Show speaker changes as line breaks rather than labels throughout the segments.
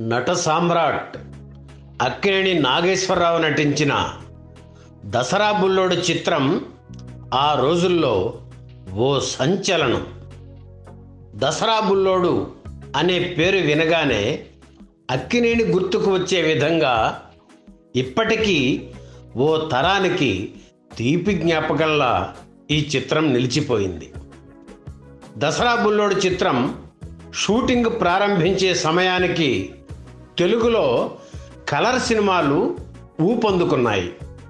నట సామ్రాట్ అక్కినేని నాగేశ్వరరావు నటించిన దసరా బుల్లోడు చిత్రం ఆ రోజుల్లో ఓ సంచలనం దసరా బుల్లోడు అనే పేరు వినగానే అక్కినేని గుర్తుకు వచ్చే విధంగా ఇప్పటికీ ఓ తరానికి తీపి జ్ఞాపకంలా ఈ చిత్రం నిలిచిపోయింది దసరా బుల్లోడు చిత్రం షూటింగ్ ప్రారంభించే సమయానికి తెలుగులో కలర్ సినిమాలు ఊపందుకున్నాయి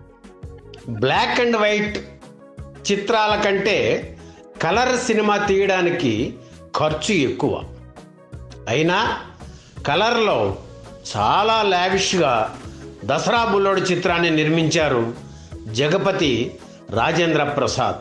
బ్లాక్ అండ్ వైట్ చిత్రాల కంటే కలర్ సినిమా తీయడానికి ఖర్చు ఎక్కువ అయినా కలర్లో చాలా లావిష్గా దసరా బుల్లోడు చిత్రాన్ని నిర్మించారు జగపతి రాజేంద్ర ప్రసాద్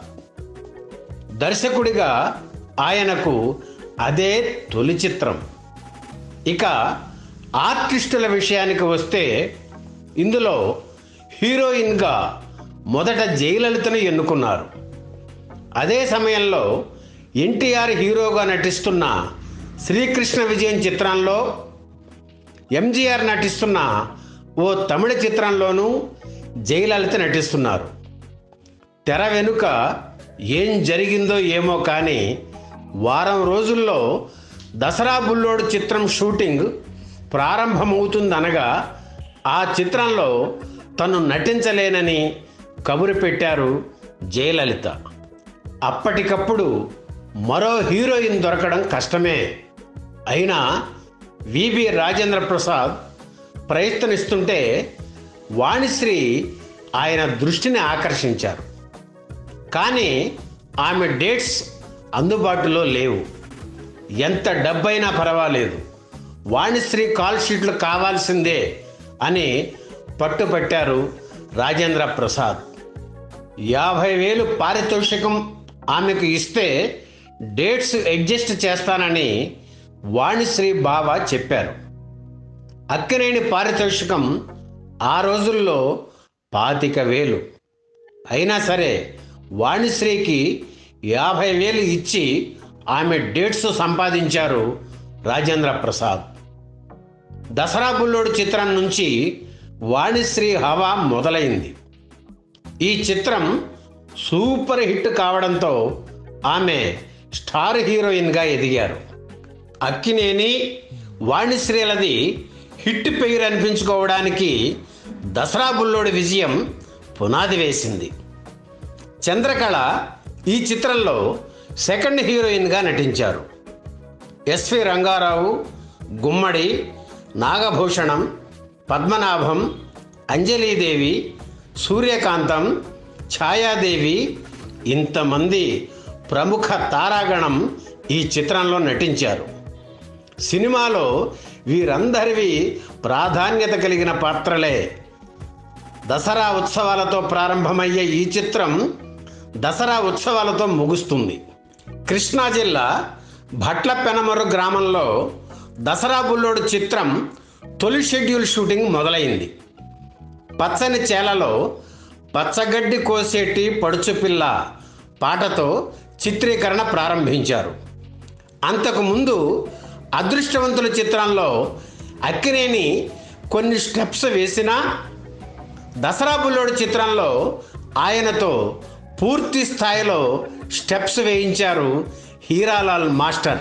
దర్శకుడిగా ఆయనకు అదే తొలి చిత్రం ఇక ఆర్టిస్టుల విషయానికి వస్తే ఇందులో హీరోయిన్గా మొదట జయలలితను ఎన్నుకున్నారు అదే సమయంలో ఎన్టీఆర్ హీరోగా నటిస్తున్న శ్రీకృష్ణ విజయం చిత్రంలో ఎంజీఆర్ నటిస్తున్న ఓ తమిళ చిత్రంలోనూ జయలలిత నటిస్తున్నారు తెర వెనుక ఏం జరిగిందో ఏమో కానీ వారం రోజుల్లో దసరా బుల్లోడు చిత్రం షూటింగ్ ప్రారంభమవుతుందనగా ఆ చిత్రంలో తను నటించలేనని కబురు పెట్టారు జయలలిత అప్పటికప్పుడు మరో హీరోయిన్ దొరకడం కష్టమే అయినా విబి రాజేంద్ర ప్రసాద్ ప్రయత్నిస్తుంటే వాణిశ్రీ ఆయన దృష్టిని ఆకర్షించారు కానీ ఆమె డేట్స్ అందుబాటులో లేవు ఎంత డబ్బైనా పర్వాలేదు వాణిశ్రీ కాల్ షీట్లు కావాల్సిందే అని పట్టుపట్టారు రాజేంద్ర ప్రసాద్ యాభై వేలు పారితోషికం ఆమెకు ఇస్తే డేట్స్ అడ్జస్ట్ చేస్తానని వాణిశ్రీ బావ చెప్పారు అక్కినేని పారితోషికం ఆ రోజుల్లో పాతిక వేలు అయినా సరే వాణిశ్రీకి యాభై వేలు ఇచ్చి ఆమె డేట్స్ సంపాదించారు రాజేంద్ర ప్రసాద్ దసరా బుల్లోడు చిత్రం నుంచి వాణిశ్రీ హవా మొదలైంది ఈ చిత్రం సూపర్ హిట్ కావడంతో ఆమె స్టార్ హీరోయిన్గా ఎదిగారు అక్కినేని వాణిశ్రీలది హిట్ పేరు అనిపించుకోవడానికి దసరా బుల్లోడి విజయం పునాది వేసింది చంద్రకళ ఈ చిత్రంలో సెకండ్ హీరోయిన్గా నటించారు ఎస్వి రంగారావు గుమ్మడి నాగభూషణం పద్మనాభం అంజలీదేవి సూర్యకాంతం ఛాయాదేవి ఇంతమంది ప్రముఖ తారాగణం ఈ చిత్రంలో నటించారు సినిమాలో వీరందరివి ప్రాధాన్యత కలిగిన పాత్రలే దసరా ఉత్సవాలతో ప్రారంభమయ్యే ఈ చిత్రం దసరా ఉత్సవాలతో ముగుస్తుంది కృష్ణా జిల్లా భట్ల పెనమరు గ్రామంలో దసరా బుల్లోడు చిత్రం తొలి షెడ్యూల్ షూటింగ్ మొదలైంది పచ్చని చేలలో పచ్చగడ్డి కోసేటి పడుచుపిల్ల పాటతో చిత్రీకరణ ప్రారంభించారు అంతకుముందు అదృష్టవంతుల చిత్రంలో అక్కినేని కొన్ని స్టెప్స్ వేసినా దసరా బుల్లోడు చిత్రంలో ఆయనతో పూర్తి స్థాయిలో స్టెప్స్ వేయించారు హీరాలాల్ మాస్టర్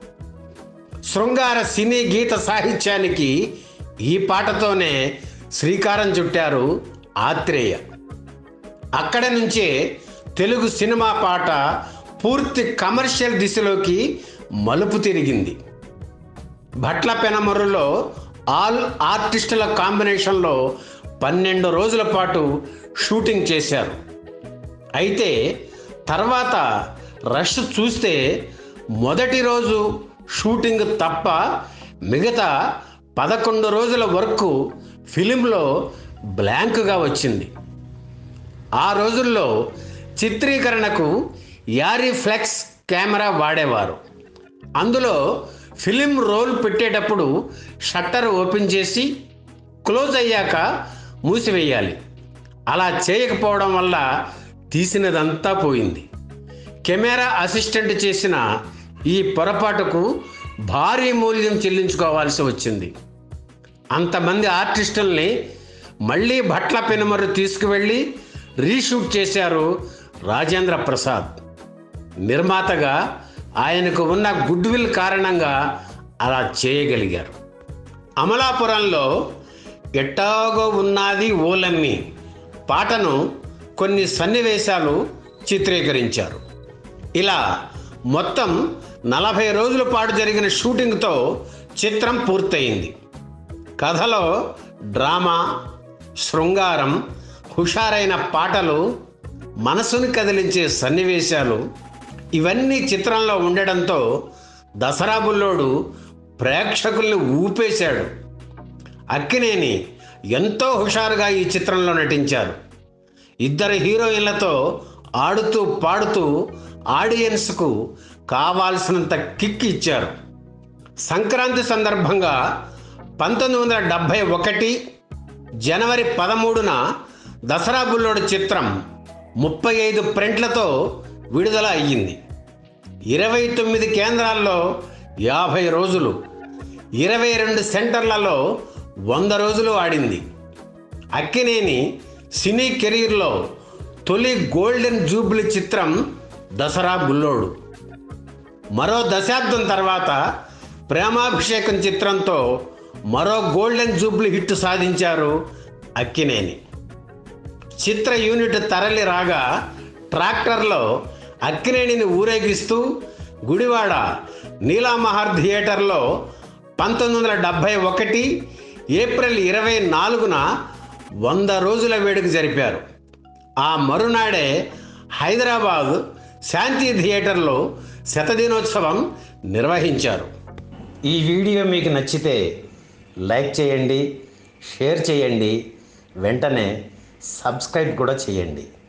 శృంగార సినీ గీత సాహిత్యానికి ఈ పాటతోనే శ్రీకారం చుట్టారు ఆత్రేయ అక్కడి నుంచే తెలుగు సినిమా పాట పూర్తి కమర్షియల్ దిశలోకి మలుపు తిరిగింది భట్ల పెనమరులో ఆల్ ఆర్టిస్టుల కాంబినేషన్లో పన్నెండు రోజుల పాటు షూటింగ్ చేశారు అయితే తర్వాత రష్ చూస్తే మొదటి రోజు షూటింగ్ తప్ప మిగతా పదకొండు రోజుల వర్క్ ఫిలింలో బ్లాంక్గా వచ్చింది ఆ రోజుల్లో చిత్రీకరణకు యారీ ఫ్లెక్స్ కెమెరా వాడేవారు అందులో ఫిలిం రోల్ పెట్టేటప్పుడు షట్టర్ ఓపెన్ చేసి క్లోజ్ అయ్యాక మూసివేయాలి అలా చేయకపోవడం వల్ల తీసినదంతా పోయింది కెమెరా అసిస్టెంట్ చేసిన ఈ పొరపాటుకు భారీ మూల్యం చెల్లించుకోవాల్సి వచ్చింది అంతమంది ఆర్టిస్టుల్ని మళ్ళీ భట్ల పెనుమరు తీసుకువెళ్ళి రీషూట్ చేశారు రాజేంద్ర ప్రసాద్ నిర్మాతగా ఆయనకు ఉన్న గుడ్ విల్ కారణంగా అలా చేయగలిగారు అమలాపురంలో ఎట్టాగో ఉన్నది ఓలమ్మి పాటను కొన్ని సన్నివేశాలు చిత్రీకరించారు ఇలా మొత్తం నలభై రోజుల పాటు జరిగిన షూటింగ్తో చిత్రం పూర్తయింది కథలో డ్రామా శృంగారం హుషారైన పాటలు మనసును కదిలించే సన్నివేశాలు ఇవన్నీ చిత్రంలో ఉండడంతో దసరా బుల్లోడు ప్రేక్షకుల్ని ఊపేశాడు అక్కినేని ఎంతో హుషారుగా ఈ చిత్రంలో నటించారు ఇద్దరు హీరోయిన్లతో ఆడుతూ పాడుతూ ఆడియన్స్కు కావాల్సినంత కిక్ ఇచ్చారు సంక్రాంతి సందర్భంగా పంతొమ్మిది వందల డెబ్భై ఒకటి జనవరి పదమూడున దసరా బుల్లోడు చిత్రం ముప్పై ఐదు ప్రింట్లతో విడుదల అయ్యింది ఇరవై తొమ్మిది కేంద్రాల్లో యాభై రోజులు ఇరవై రెండు సెంటర్లలో వంద రోజులు ఆడింది అక్కినేని సినీ కెరీర్లో తొలి గోల్డెన్ జూబ్లీ చిత్రం దసరా బుల్లోడు మరో దశాబ్దం తర్వాత ప్రేమాభిషేకం చిత్రంతో మరో గోల్డెన్ జూబ్లీ హిట్ సాధించారు అక్కినేని చిత్ర యూనిట్ తరలి రాగా ట్రాక్టర్లో అక్కినేనిని ఊరేగిస్తూ గుడివాడ నీలామహార్ థియేటర్లో పంతొమ్మిది వందల డెబ్భై ఒకటి ఏప్రిల్ ఇరవై నాలుగున వంద రోజుల వేడుక జరిపారు ఆ మరునాడే హైదరాబాద్ శాంతి థియేటర్లో శతదినోత్సవం నిర్వహించారు ఈ వీడియో మీకు నచ్చితే లైక్ చేయండి షేర్ చేయండి వెంటనే సబ్స్క్రైబ్ కూడా చేయండి